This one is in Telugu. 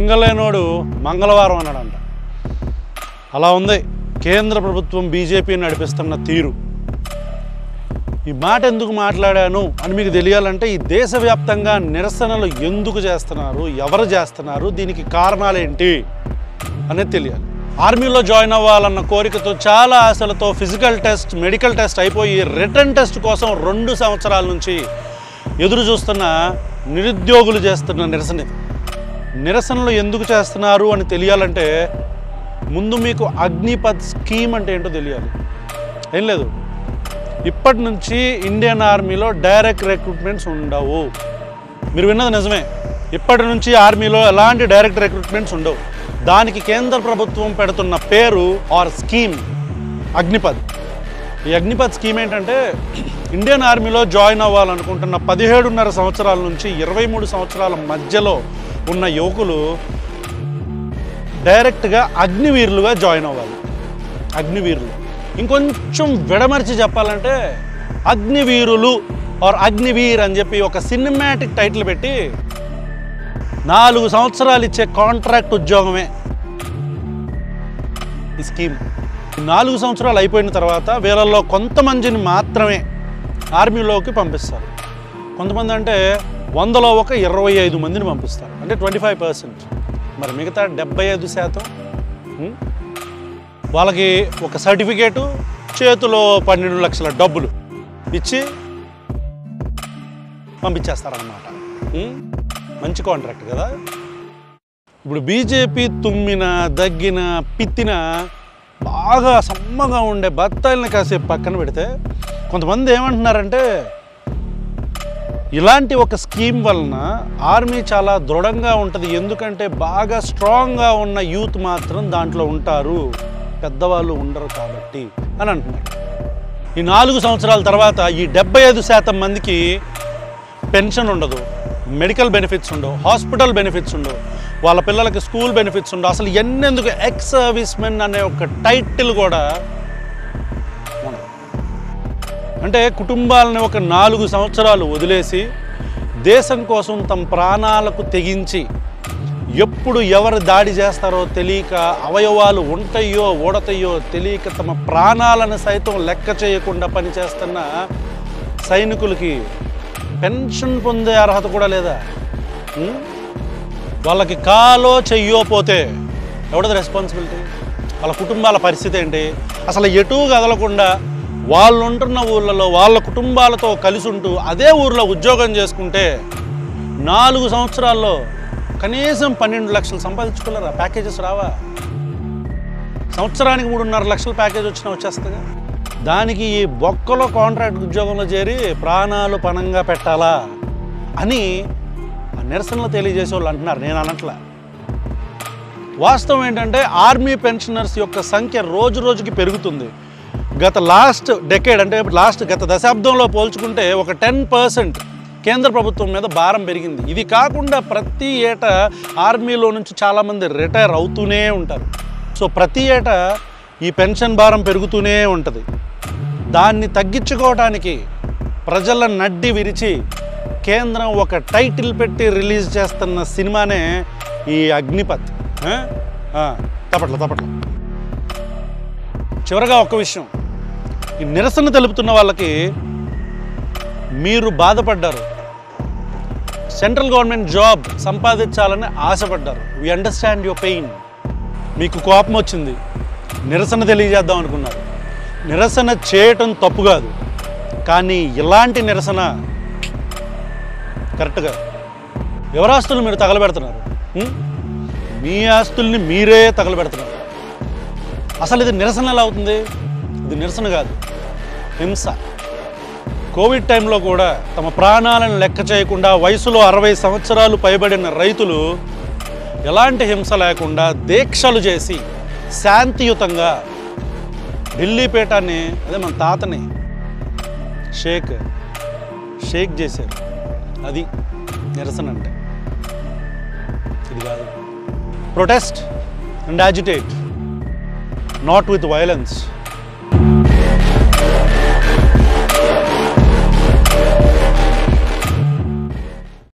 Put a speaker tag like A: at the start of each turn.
A: మింగలేనోడు మంగళవారం అన్నాడంట అలా ఉంది కేంద్ర ప్రభుత్వం బీజేపీ నడిపిస్తున్న తీరు ఈ మాట ఎందుకు మాట్లాడాను అని మీకు తెలియాలంటే ఈ దేశవ్యాప్తంగా నిరసనలు ఎందుకు చేస్తున్నారు ఎవరు చేస్తున్నారు దీనికి కారణాలేంటి అనేది తెలియాలి ఆర్మీలో జాయిన్ అవ్వాలన్న కోరికతో చాలా ఆశలతో ఫిజికల్ టెస్ట్ మెడికల్ టెస్ట్ అయిపోయి రిటర్న్ టెస్ట్ కోసం రెండు సంవత్సరాల నుంచి ఎదురు చూస్తున్న నిరుద్యోగులు చేస్తున్న నిరసన ఇది. నిరసనలు ఎందుకు చేస్తున్నారు అని తెలియాలంటే ముందు మీకు అగ్నిపథ్ స్కీమ్ అంటే ఏంటో తెలియాలి ఏం లేదు ఇప్పటి నుంచి ఇండియన్ ఆర్మీలో డైరెక్ట్ రిక్రూట్మెంట్స్ ఉండవు మీరు విన్నది నిజమే ఇప్పటి నుంచి ఆర్మీలో ఎలాంటి డైరెక్ట్ రిక్రూట్మెంట్స్ ఉండవు దానికి కేంద్ర ప్రభుత్వం పెడుతున్న పేరు ఆర్ స్కీమ్ అగ్నిపథ్ ఈ అగ్నిపథ్ స్కీమ్ ఏంటంటే ఇండియన్ ఆర్మీలో జాయిన్ అవ్వాలనుకుంటున్న పదిహేడున్నర సంవత్సరాల నుంచి ఇరవై మూడు సంవత్సరాల మధ్యలో ఉన్న యువకులు డైరెక్ట్గా అగ్నివీరులుగా జాయిన్ అవ్వాలి అగ్నివీరులు ఇంకొంచెం విడమర్చి చెప్పాలంటే అగ్నివీరులు ఆర్ అగ్నివీర్ అని చెప్పి ఒక సినిమాటిక్ టైటిల్ పెట్టి నాలుగు సంవత్సరాలు ఇచ్చే కాంట్రాక్ట్ ఉద్యోగమే ఈ స్కీమ్ ఈ నాలుగు సంవత్సరాలు అయిపోయిన తర్వాత వీళ్ళల్లో కొంతమందిని మాత్రమే ఆర్మీలోకి పంపిస్తారు కొంతమంది అంటే వందలో ఒక ఇరవై ఐదు మందిని పంపిస్తారు అంటే ట్వంటీ ఫైవ్ పర్సెంట్ మరి మిగతా డెబ్బై ఐదు శాతం ఉం? వాళ్ళకి ఒక సర్టిఫికేటు చేతిలో పన్నెండు లక్షల డబ్బులు ఇచ్చి పంపించేస్తారన్నమాట ఉం? మంచి కాంట్రాక్ట్ కదా ఇప్పుడు బీజేపీ తుమ్మిన దగ్గిన పిత్తిన బాగా సమ్మగా ఉండే బత్తాయిల్ని కాసేపు పక్కన పెడితే కొంతమంది ఏమంటున్నారంటే ఇలాంటి ఒక స్కీమ్ వలన ఆర్మీ చాలా దృఢంగా ఉంటుంది ఎందుకంటే బాగా స్ట్రాంగ్గా ఉన్న యూత్ మాత్రం దాంట్లో ఉంటారు పెద్దవాళ్ళు ఉండరు కాబట్టి అని అంటున్నారు ఈ నాలుగు సంవత్సరాల తర్వాత ఈ డెబ్బై ఐదు శాతం మందికి పెన్షన్ ఉండదు మెడికల్ బెనిఫిట్స్ ఉండవు హాస్పిటల్ బెనిఫిట్స్ ఉండవు వాళ్ళ పిల్లలకి స్కూల్ బెనిఫిట్స్ ఉండవు అసలు ఎన్నెందుకు ఎక్స్ సర్వీస్ మెన్ అనే ఒక టైటిల్ కూడా ఉండదు అంటే కుటుంబాలని ఒక నాలుగు సంవత్సరాలు వదిలేసి దేశం కోసం తమ ప్రాణాలకు తెగించి ఎప్పుడు ఎవరు దాడి చేస్తారో తెలియక అవయవాలు ఉంటాయో ఊడతాయో తెలియక తమ ప్రాణాలను సైతం లెక్క చేయకుండా పనిచేస్తున్న సైనికులకి పెన్షన్ పొందే అర్హత కూడా లేదా ఉం? వాళ్ళకి కాలో చెయ్యో పోతే ఎవడది రెస్పాన్సిబిలిటీ వాళ్ళ కుటుంబాల పరిస్థితి ఏంటి అసలు ఎటూ కదలకుండా వాళ్ళు ఉంటున్న ఊళ్ళలో వాళ్ళ కుటుంబాలతో కలిసి ఉంటూ అదే ఊర్లో ఉద్యోగం చేసుకుంటే నాలుగు సంవత్సరాల్లో కనీసం పన్నెండు లక్షలు సంపాదించుకోలేరా ప్యాకేజెస్ రావా సంవత్సరానికి మూడున్నర లక్షల ప్యాకేజ్ వచ్చినా వచ్చేస్తుందిగా దానికి ఈ బొక్కలో కాంట్రాక్ట్ ఉద్యోగంలో చేరి ప్రాణాలు పణంగా పెట్టాలా అని ఆ నిరసనలు తెలియజేసే వాళ్ళు అంటున్నారు నేను అనట్లా వాస్తవం ఏంటంటే ఆర్మీ పెన్షనర్స్ యొక్క సంఖ్య రోజు రోజుకి పెరుగుతుంది గత లాస్ట్ డెకేడ్ అంటే లాస్ట్ గత దశాబ్దంలో పోల్చుకుంటే ఒక టెన్ పర్సెంట్ కేంద్ర ప్రభుత్వం మీద భారం పెరిగింది ఇది కాకుండా ప్రతి ఏటా ఆర్మీలో నుంచి చాలామంది రిటైర్ అవుతూనే ఉంటారు సో ప్రతి ఏటా ఈ పెన్షన్ భారం పెరుగుతూనే ఉంటుంది దాన్ని తగ్గించుకోవడానికి ప్రజల నడ్డి విరిచి కేంద్రం ఒక టైటిల్ పెట్టి రిలీజ్ చేస్తున్న సినిమానే ఈ అగ్నిపత్ ఆ? ఆ, తప్పట్ల తప్పట్ల చివరగా ఒక్క విషయం ఈ నిరసన తెలుపుతున్న వాళ్ళకి మీరు బాధపడ్డారు సెంట్రల్ గవర్నమెంట్ జాబ్ సంపాదించాలని ఆశపడ్డారు వి అండర్స్టాండ్ యువర్ పెయిన్ మీకు కోపం వచ్చింది నిరసన తెలియజేద్దాం అనుకున్నారు నిరసన చేయటం తప్పు కాదు కానీ ఇలాంటి నిరసన కరెక్ట్గా ఎవరి ఆస్తులు మీరు తగలబెడుతున్నారు ఉం? మీ ఆస్తుల్ని మీరే తగలబెడుతున్నారు అసలు ఇది నిరసన ఎలా అవుతుంది ఇది నిరసన కాదు హింస కోవిడ్ టైంలో కూడా తమ ప్రాణాలను లెక్క చేయకుండా వయసులో అరవై సంవత్సరాలు పైబడిన రైతులు ఎలాంటి హింస లేకుండా దీక్షలు చేసి శాంతియుతంగా ఢిల్లీ పీఠాన్ని అదే మన తాతని షేక్ షేక్ చేశారు అది నిరసన అంటే ఇది కాదు protest and agitate not with violence